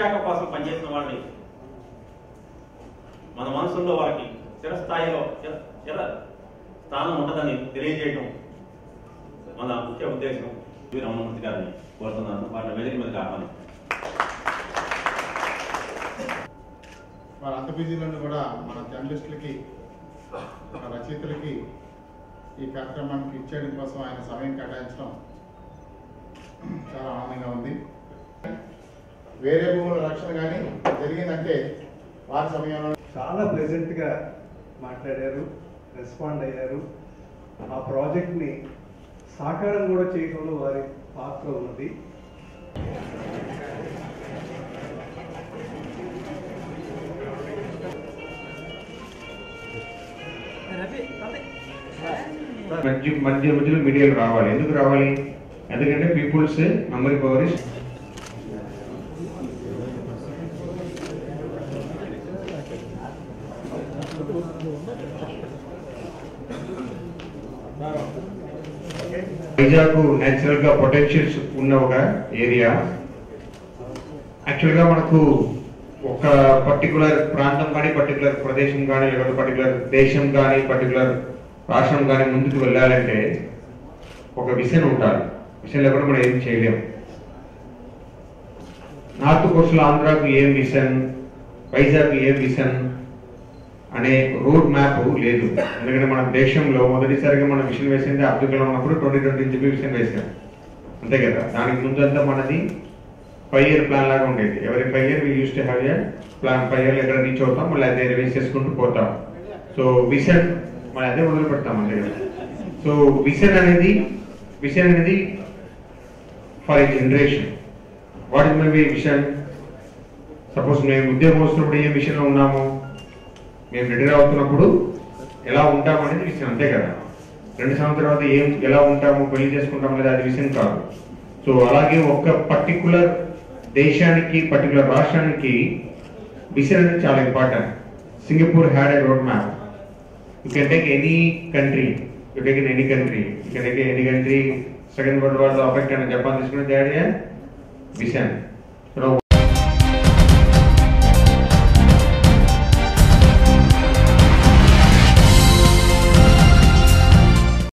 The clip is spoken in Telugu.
విశాఖ కోసం పనిచేసిన వాళ్ళని మన మనసుల్లో వారికి చిరస్థాయిలో చిర- చిర స్థానం ఉంటుందని తెలియజేయడం మన ముఖ్య ఉద్దేశం వి రమణమూర్తి గారిని కోరుతున్నాను వారిని వేదిక మీద ఆహ్వానం వారి అంత బిజీలను కూడా మన జర్నలిస్టులకి మన రచయితలకి ఈ కార్యక్రమానికి ఇచ్చేయడం కోసం ఆయన సమయం కేటాయించడం చాలా ఆనందంగా ఉంది వేరే భూముల రక్షణ కానీ జరిగిందంటే వారి సమయంలో చాలా ప్లెజెంట్గా మాట్లాడారు రెస్పాండ్ అయ్యారు ఆ ప్రాజెక్ట్ని సాకారం కూడా చేయడంలో వారి పాత్ర ఉన్నది మధ్య మధ్య మధ్యలో మీడియాలు రావాలి ఎందుకు రావాలి ఎందుకంటే peoples memory power is Vizag natural గా పొటెన్షియల్స్ ఉన్న ఒక ఏరియా యాక్చువల్ గా మనకు ఒక పర్టికులర్ ప్రాంతం కానీ పర్టికులర్ ప్రదేశం కానీ లేకపోతే పర్టికులర్ దేశం కానీ పర్టికులర్ రాష్ట్రం కానీ ముందుకు వెళ్ళాలంటే ఒక విజన్ ఉండాలి విజన్ లేకుండా మనం ఏం చేయలేం నార్త్ కోస్టల్ ఆంధ్రాకు ఏం విజన్ వైజాగ్ ఏం విజన్ అనే రోడ్ మ్యాప్ లేదు ఎందుకంటే మన దేశంలో మొదటిసారిగా మనం విషయం వేసింది అబ్దుల్ కలాం ఉన్నప్పుడు ట్వంటీ ట్వంటీ చెప్పి విషయం వేసాం అంతే కదా దానికి ముందంతా మనది ఫైవ్ ఇయర్ ప్లాన్ లాగా ఉండేది ఎవరి five year use to have year plan five year ఎక్కడ రీచ్ అవుతాం మళ్ళీ అదే రివైజ్ చేసుకుంటూ పోతాం సో విజన్ మళ్ళీ అదే మొదలు పెడతాం అంతే కదా సో విజన్ అనేది విజన్ అనేది for a generation what is my vision సపోజ్ మేము ఉద్యోగం వస్తున్నప్పుడు ఏ విషయంలో ఉన్నాము మేము రిటైర్ అవుతున్నప్పుడు ఎలా ఉంటాము అనేది విషయం అంతే కదా రెండు సంవత్సరాల తర్వాత ఏం ఎలా ఉంటాము పెళ్లి చేసుకుంటాము లేదా అది విషయం కాదు సో అలాగే ఒక పర్టికులర్ దేశానికి పర్టికులర్ రాష్ట్రానికి విషయం అనేది చాలా important Singapore had a road map you can take any country you take in any country you can take any country second world war affect అయిన జపాన్ తీసుకునే విషన్